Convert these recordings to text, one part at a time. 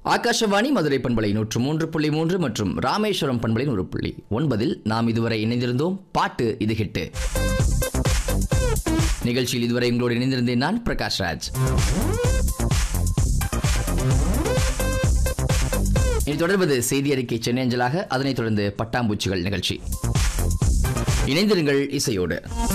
ஆகாஷவாணி மதுரை பண்பலை நூற்று மூன்று புள்ளி மூன்று மற்றும் ராமேஸ்வரம் பண்பலை நூறு புள்ளி ஒன்பதில் நாம் இதுவரை இணைந்திருந்தோம் பாட்டு இது ஹிட்டு நிகழ்ச்சியில் இதுவரை உங்களோடு இணைந்திருந்தேன் நான் பிரகாஷ் ராஜ் இனி தொடர்வது செய்தி அறிக்கை சென்னை அஞ்சலாக அதனைத் தொடர்ந்து பட்டாம்பூச்சிகள் நிகழ்ச்சி இணைந்திருங்கள் இசையோடு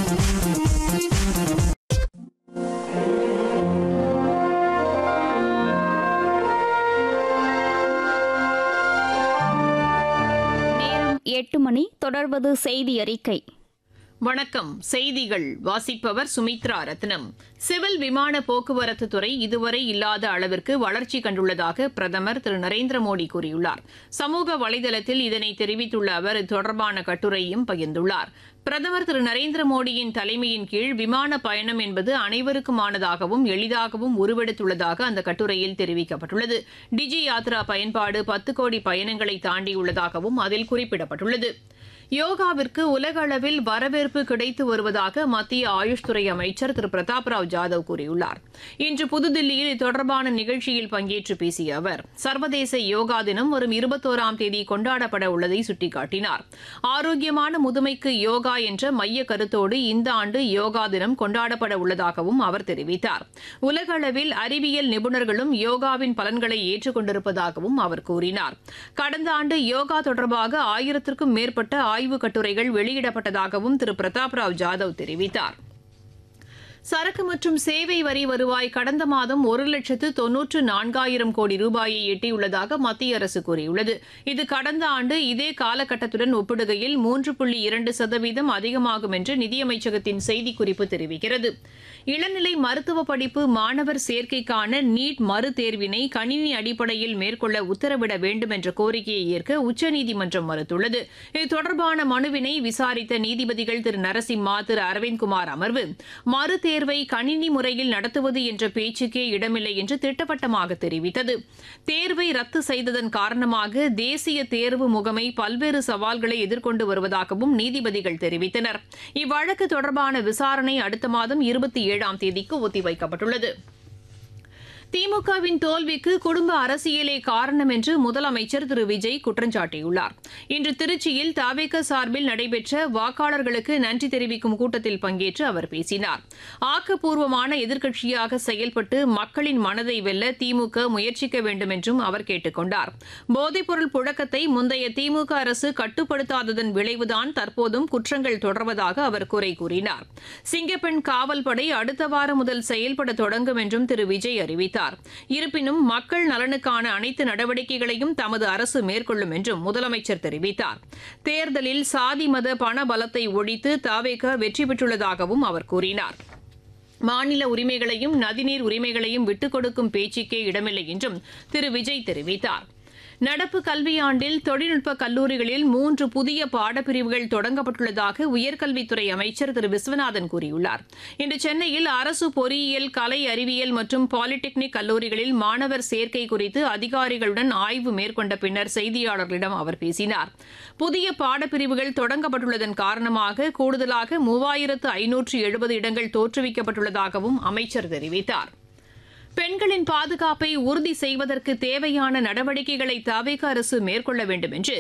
நேரம் எட்டு மணி தொடர்வது செய்தி அறிக்கை வணக்கம் செய்திகள் வாசிப்பவர் சுமித்ரா ரத்னம் சிவில் விமான போக்குவரத்து துறை இதுவரை இல்லாத அளவிற்கு வளர்ச்சி கண்டுள்ளதாக பிரதமர் திரு நரேந்திர மோடி கூறியுள்ளார் சமூக வலைதளத்தில் இதனை தெரிவித்துள்ள அவர் இது தொடர்பான கட்டுரையும் பகிர்ந்துள்ளார் பிரதமர் திரு நரேந்திர மோடியின் தலைமையின் கீழ் விமான பயணம் என்பது அனைவருக்குமானதாகவும் எளிதாகவும் உருவெடுத்துள்ளதாக அந்த கட்டுரையில் தெரிவிக்கப்பட்டுள்ளது டிஜி யாத்ரா பயன்பாடு பத்து கோடி பயணங்களை தாண்டியுள்ளதாகவும் அதில் குறிப்பிடப்பட்டுள்ளது யோகாவிற்கு உலக அளவில் வரவேற்பு கிடைத்து வருவதாக மத்திய ஆயுஷ் துறை அமைச்சர் திரு பிரதாப் ராவ் ஜாதவ் கூறியுள்ளார் இன்று புதுதில்லியில் இது தொடர்பான நிகழ்ச்சியில் பங்கேற்று பேசிய அவர் சர்வதேச யோகா தினம் வரும் இருபத்தோராம் தேதி கொண்டாடப்பட உள்ளதை சுட்டிக்காட்டினார் ஆரோக்கியமான முதுமைக்கு யோகா என்ற மைய கருத்தோடு இந்த ஆண்டு யோகா தினம் கொண்டாடப்பட உள்ளதாகவும் அவர் தெரிவித்தார் உலக அளவில் அறிவியல் நிபுணர்களும் யோகாவின் பலன்களை ஏற்றுக்கொண்டிருப்பதாகவும் அவர் கூறினார் கடந்த ஆண்டு யோகா தொடர்பாக ஆயிரத்திற்கும் மேற்பட்ட ஆய்வுக் கட்டுரைகள் வெளியிடப்பட்டதாகவும் திரு பிரதாப் ராவ் ஜாதவ் தெரிவித்தார் சரக்கு மற்றும் சேவை வரி வருவாய் கடந்த மாதம் ஒரு லட்சத்து தொன்னூற்று நான்காயிரம் கோடி ரூபாயை எட்டியுள்ளதாக மத்திய அரசு கூறியுள்ளது இது கடந்த ஆண்டு இதே காலகட்டத்துடன் ஒப்பிடுகையில் மூன்று புள்ளி இரண்டு சதவீதம் அதிகமாகும் என்று நிதியமைச்சகத்தின் செய்திக்குறிப்பு தெரிவிக்கிறது இளநிலை மருத்துவ படிப்பு மாணவர் சேர்க்கைக்கான நீட் மறு தேர்வினை கணினி அடிப்படையில் மேற்கொள்ள உத்தரவிட வேண்டும் என்ற கோரிக்கையை ஏற்க உச்சநீதிமன்றம் மறுத்துள்ளது இது தொடர்பான மனுவினை விசாரித்த நீதிபதிகள் திரு நரசிம்மா திரு அரவிந்த்குமார் அமர்வு மறு தேர்வை கணினி முறையில் நடத்துவது என்ற பேச்சுக்கே இடமில்லை என்று திட்டவட்டமாக தெரிவித்தது தேர்வை ரத்து செய்ததன் காரணமாக தேசிய தேர்வு முகமை பல்வேறு சவால்களை எதிர்கொண்டு வருவதாகவும் நீதிபதிகள் தெரிவித்தனர் இவ்வழக்கு தொடர்பான விசாரணை அடுத்த மாதம் இருபத்தி ஏழாம் தேதிக்கு ஒத்திவைக்கப்பட்டுள்ளது திமுகவின் தோல்விக்கு குடும்ப அரசியலே காரணம் என்று முதலமைச்சர் திரு விஜய் குற்றம் சாட்டியுள்ளார் இன்று திருச்சியில் தாவேக சார்பில் நடைபெற்ற வாக்காளர்களுக்கு நன்றி தெரிவிக்கும் கூட்டத்தில் பங்கேற்று அவர் பேசினார் ஆக்கப்பூர்வமான எதிர்க்கட்சியாக செயல்பட்டு மக்களின் மனதை வெல்ல திமுக முயற்சிக்க வேண்டும் என்றும் அவர் கேட்டுக் கொண்டார் போதைப்பொருள் புழக்கத்தை முந்தைய திமுக அரசு கட்டுப்படுத்தாததன் விளைவுதான் தற்போதும் குற்றங்கள் தொடர்வதாக அவர் குறை கூறினார் சிங்கப்பெண் காவல்படை அடுத்த வாரம் முதல் செயல்பட தொடங்கும் என்றும் திரு விஜய் அறிவித்தார் இருப்பினும் மக்கள் நலனுக்கான அனைத்து நடவடிக்கைகளையும் தமது அரசு மேற்கொள்ளும் என்றும் முதலமைச்சர் தெரிவித்தார் தேர்தலில் சாதி மத பண பலத்தை ஒழித்து தாவேக வெற்றி பெற்றுள்ளதாகவும் அவர் கூறினார் மாநில உரிமைகளையும் நதிநீர் உரிமைகளையும் விட்டுக் கொடுக்கும் பேச்சுக்கே இடமில்லை என்றும் திரு விஜய் தெரிவித்தார் நடப்பு கல்வியாண்டில் தொழில்நுட்ப கல்லூரிகளில் மூன்று புதிய பாடப்பிரிவுகள் தொடங்கப்பட்டுள்ளதாக உயர்கல்வித்துறை அமைச்சர் திரு விஸ்வநாதன் கூறியுள்ளார் இன்று சென்னையில் அரசு பொறியியல் கலை அறிவியல் மற்றும் பாலிடெக்னிக் கல்லூரிகளில் மாணவர் சேர்க்கை குறித்து அதிகாரிகளுடன் ஆய்வு மேற்கொண்ட பின்னர் செய்தியாளர்களிடம் அவர் பேசினார் புதிய பாடப்பிரிவுகள் தொடங்கப்பட்டுள்ளதன் காரணமாக கூடுதலாக மூவாயிரத்து ஐநூற்று எழுபது இடங்கள் தோற்றுவிக்கப்பட்டுள்ளதாகவும் அமைச்சர் தெரிவித்தார் பெண்களின் பாதுகாப்பை உறுதி செய்வதற்கு தேவையான நடவடிக்கைகளை தவிக அரசு மேற்கொள்ள வேண்டும் என்று